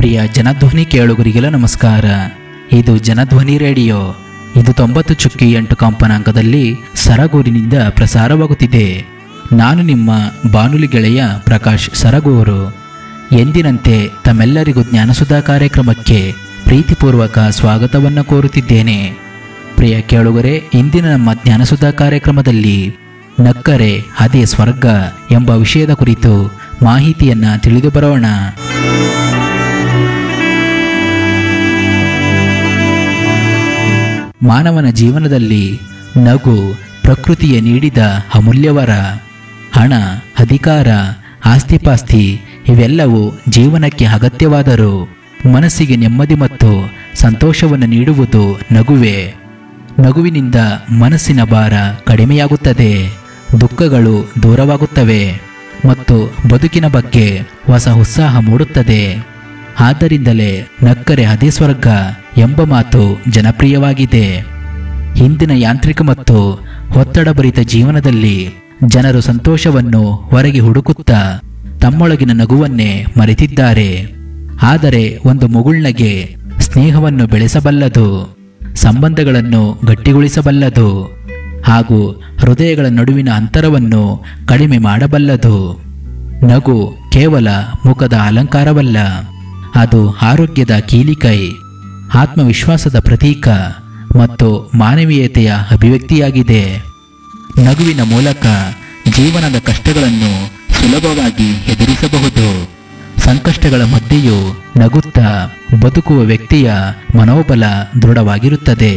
ಪ್ರಿಯ ಜನಧ್ವನಿ ಕೇಳುಗರಿಗೆಲ್ಲ ನಮಸ್ಕಾರ ಇದು ಜನಧ್ವನಿ ರೇಡಿಯೋ ಇದು ತೊಂಬತ್ತು ಚುಕ್ಕಿ ಎಂಟು ಕಂಪನಾಂಕದಲ್ಲಿ ಸರಗೂರಿನಿಂದ ಪ್ರಸಾರವಾಗುತ್ತಿದೆ ನಾನು ನಿಮ್ಮ ಬಾನುಲಿ ಗೆಳೆಯ ಪ್ರಕಾಶ್ ಸರಗೂರು ಎಂದಿನಂತೆ ತಮ್ಮೆಲ್ಲರಿಗೂ ಜ್ಞಾನಸುಧಾ ಕಾರ್ಯಕ್ರಮಕ್ಕೆ ಪ್ರೀತಿಪೂರ್ವಕ ಸ್ವಾಗತವನ್ನು ಕೋರುತ್ತಿದ್ದೇನೆ ಪ್ರಿಯ ಕೇಳುಗರೆ ಇಂದಿನ ನಮ್ಮ ಜ್ಞಾನಸುಧಾ ಕಾರ್ಯಕ್ರಮದಲ್ಲಿ ನಕ್ಕರೆ ಅದೇ ಸ್ವರ್ಗ ಎಂಬ ವಿಷಯದ ಕುರಿತು ಮಾಹಿತಿಯನ್ನ ತಿಳಿದು ಬರೋಣ ಮಾನವನ ಜೀವನದಲ್ಲಿ ನಗು ಪ್ರಕೃತಿಯ ನೀಡಿದ ಅಮೂಲ್ಯವರ ಹಣ ಅಧಿಕಾರ ಆಸ್ತಿಪಾಸ್ತಿ ಇವೆಲ್ಲವೂ ಜೀವನಕ್ಕೆ ಅಗತ್ಯವಾದರೂ ಮನಸ್ಸಿಗೆ ನೆಮ್ಮದಿ ಮತ್ತು ಸಂತೋಷವನ್ನು ನೀಡುವುದು ನಗುವೆ ನಗುವಿನಿಂದ ಮನಸ್ಸಿನ ಭಾರ ಕಡಿಮೆಯಾಗುತ್ತದೆ ದುಃಖಗಳು ದೂರವಾಗುತ್ತವೆ ಮತ್ತು ಬದುಕಿನ ಬಗ್ಗೆ ಹೊಸ ಉತ್ಸಾಹ ಮೂಡುತ್ತದೆ ಆದ್ದರಿಂದಲೇ ನಕ್ಕರೆ ಅದೇ ಸ್ವರ್ಗ ಎಂಬ ಮಾತು ಜನಪ್ರಿಯವಾಗಿದೆ ಹಿಂದಿನ ಯಾಂತ್ರಿಕ ಮತ್ತು ಒತ್ತಡಭರಿತ ಜೀವನದಲ್ಲಿ ಜನರು ಸಂತೋಷವನ್ನು ಹೊರಗೆ ಹುಡುಕುತ್ತಾ ತಮ್ಮೊಳಗಿನ ನಗುವನ್ನೇ ಮರೆತಿದ್ದಾರೆ ಆದರೆ ಒಂದು ಮುಗುಳ್ನಗೆ ಸ್ನೇಹವನ್ನು ಬೆಳೆಸಬಲ್ಲದು ಸಂಬಂಧಗಳನ್ನು ಗಟ್ಟಿಗೊಳಿಸಬಲ್ಲದು ಹಾಗೂ ಹೃದಯಗಳ ನಡುವಿನ ಅಂತರವನ್ನು ಕಡಿಮೆ ಮಾಡಬಲ್ಲದು ನಗು ಕೇವಲ ಮುಖದ ಅಲಂಕಾರವಲ್ಲ ಅದು ಆರೋಗ್ಯದ ಕೀಲಿಕೈ ಆತ್ಮವಿಶ್ವಾಸದ ಪ್ರತೀಕ ಮತ್ತು ಮಾನವೀಯತೆಯ ಅಭಿವ್ಯಕ್ತಿಯಾಗಿದೆ ನಗುವಿನ ಮೂಲಕ ಜೀವನದ ಕಷ್ಟಗಳನ್ನು ಸುಲಭವಾಗಿ ಎದುರಿಸಬಹುದು ಸಂಕಷ್ಟಗಳ ಮಧ್ಯೆಯೂ ನಗುತ್ತಾ ಬದುಕುವ ವ್ಯಕ್ತಿಯ ಮನೋಬಲ ದೃಢವಾಗಿರುತ್ತದೆ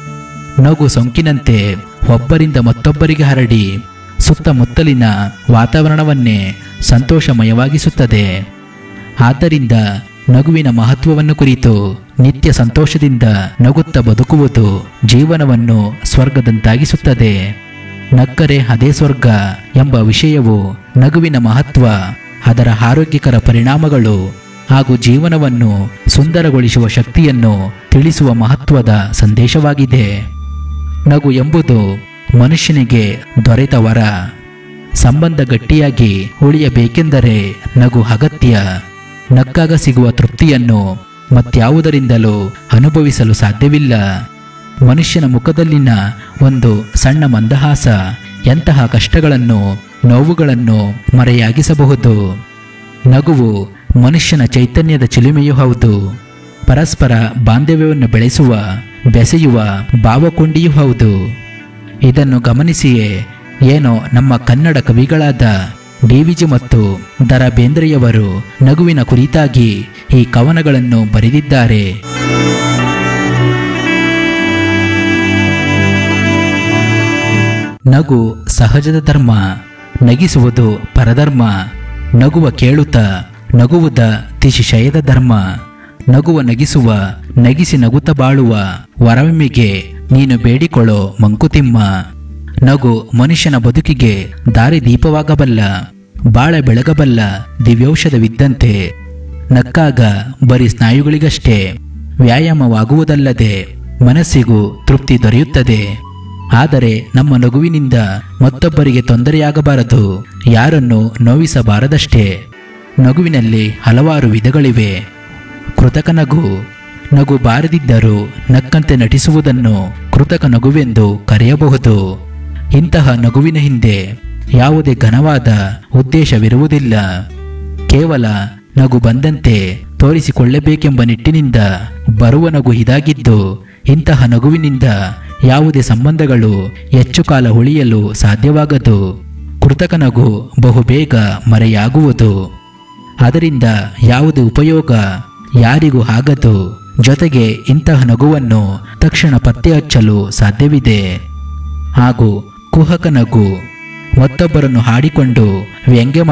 ನಗು ಸೋಂಕಿನಂತೆ ಒಬ್ಬರಿಂದ ಮತ್ತೊಬ್ಬರಿಗೆ ಹರಡಿ ಸುತ್ತಮುತ್ತಲಿನ ವಾತಾವರಣವನ್ನೇ ಸಂತೋಷಮಯವಾಗಿಸುತ್ತದೆ ಆದ್ದರಿಂದ ನಗುವಿನ ಮಹತ್ವವನ್ನು ಕುರಿತು ನಿತ್ಯ ಸಂತೋಷದಿಂದ ನಗುತ್ತಾ ಬದುಕುವುದು ಜೀವನವನ್ನು ಸ್ವರ್ಗದಂತಾಗಿಸುತ್ತದೆ ನಕ್ಕರೆ ಅದೇ ಸ್ವರ್ಗ ಎಂಬ ವಿಷಯವು ನಗುವಿನ ಮಹತ್ವ ಅದರ ಆರೋಗ್ಯಕರ ಪರಿಣಾಮಗಳು ಹಾಗೂ ಜೀವನವನ್ನು ಸುಂದರಗೊಳಿಸುವ ಶಕ್ತಿಯನ್ನು ತಿಳಿಸುವ ಮಹತ್ವದ ಸಂದೇಶವಾಗಿದೆ ನಗು ಎಂಬುದು ಮನುಷ್ಯನಿಗೆ ದೊರೆತ ವರ ಸಂಬಂಧ ಗಟ್ಟಿಯಾಗಿ ಉಳಿಯಬೇಕೆಂದರೆ ನಗು ಅಗತ್ಯ ನಕ್ಕಾಗ ಸಿಗುವ ತೃಪ್ತಿಯನ್ನು ಮತ್ಯಾವುದರಿಂದಲೂ ಅನುಭವಿಸಲು ಸಾಧ್ಯವಿಲ್ಲ ಮನುಷ್ಯನ ಮುಖದಲ್ಲಿನ ಒಂದು ಸಣ್ಣ ಮಂದಹಾಸ ಎಂತಹ ಕಷ್ಟಗಳನ್ನು ನೋವುಗಳನ್ನು ಮರೆಯಾಗಿಸಬಹುದು ನಗುವು ಮನುಷ್ಯನ ಚೈತನ್ಯದ ಚಿಲುಮೆಯೂ ಹೌದು ಪರಸ್ಪರ ಬಾಂಧವ್ಯವನ್ನು ಬೆಳೆಸುವ ಬೆಸೆಯುವ ಭಾವಕೊಂಡಿಯೂ ಹೌದು ಇದನ್ನು ಗಮನಿಸಿಯೇ ಏನೋ ನಮ್ಮ ಕನ್ನಡ ಕವಿಗಳಾದ ಡಿವಿಜಿ ಮತ್ತು ದರ ಬೇಂದ್ರೆಯವರು ನಗುವಿನ ಕುರಿತಾಗಿ ಈ ಕವನಗಳನ್ನು ಬರೆದಿದ್ದಾರೆ ನಗು ಸಹಜದ ಧರ್ಮ ನಗಿಸುವುದು ಪರಧರ್ಮ ನಗುವ ಕೇಳುತ್ತ ನಗುವುದ ತಿಶಿಶಯದ ಧರ್ಮ ನಗುವ ನಗಿಸುವ ನಗಿಸಿ ನಗುತ್ತ ಬಾಳುವ ವರವಿಮೆಗೆ ನೀನು ಬೇಡಿಕೊಳ್ಳೋ ಮಂಕುತಿಮ್ಮ ನಗು ಮನುಷ್ಯನ ಬದುಕಿಗೆ ದಾರಿದೀಪವಾಗಬಲ್ಲ ಬಾಳ ಬೆಳಗಬಲ್ಲ ದಿವ್ಯೌಷಧವಿದ್ದಂತೆ ನಕ್ಕಾಗ ಬರೀ ಸ್ನಾಯುಗಳಿಗಷ್ಟೇ ವ್ಯಾಯಾಮವಾಗುವುದಲ್ಲದೆ ಮನಸ್ಸಿಗೂ ತೃಪ್ತಿ ದೊರೆಯುತ್ತದೆ ಆದರೆ ನಮ್ಮ ನಗುವಿನಿಂದ ಮತ್ತೊಬ್ಬರಿಗೆ ತೊಂದರೆಯಾಗಬಾರದು ಯಾರನ್ನು ನೋವಿಸಬಾರದಷ್ಟೇ ನಗುವಿನಲ್ಲಿ ಹಲವಾರು ವಿಧಗಳಿವೆ ಕೃತಕ ನಗು ನಗು ಬಾರದಿದ್ದರೂ ನಕ್ಕಂತೆ ನಟಿಸುವುದನ್ನು ಕೃತಕ ನಗುವೆಂದು ಕರೆಯಬಹುದು ಇಂತಹ ನಗುವಿನ ಹಿಂದೆ ಯಾವುದೇ ಘನವಾದ ಉದ್ದೇಶವಿರುವುದಿಲ್ಲ ಕೇವಲ ನಗು ಬಂದಂತೆ ತೋರಿಸಿಕೊಳ್ಳಬೇಕೆಂಬ ನಿಟ್ಟಿನಿಂದ ಬರುವ ನಗು ಇದಾಗಿದ್ದು ಇಂತಹ ನಗುವಿನಿಂದ ಯಾವುದೇ ಸಂಬಂಧಗಳು ಹೆಚ್ಚು ಕಾಲ ಉಳಿಯಲು ಸಾಧ್ಯವಾಗದು ಕೃತಕ ನಗು ಬಹುಬೇಗ ಮರೆಯಾಗುವುದು ಅದರಿಂದ ಯಾವುದೇ ಉಪಯೋಗ ಯಾರಿಗೂ ಆಗದು ಜೊತೆಗೆ ಇಂತಹ ನಗುವನ್ನು ತಕ್ಷಣ ಪತ್ತೆ ಹಚ್ಚಲು ಸಾಧ್ಯವಿದೆ ಹಾಗೂ ಕುಹಕ ನಗು ಮತ್ತೊಬ್ಬರನ್ನು ಹಾಡಿಕೊಂಡು ವ್ಯಂಗ್ಯ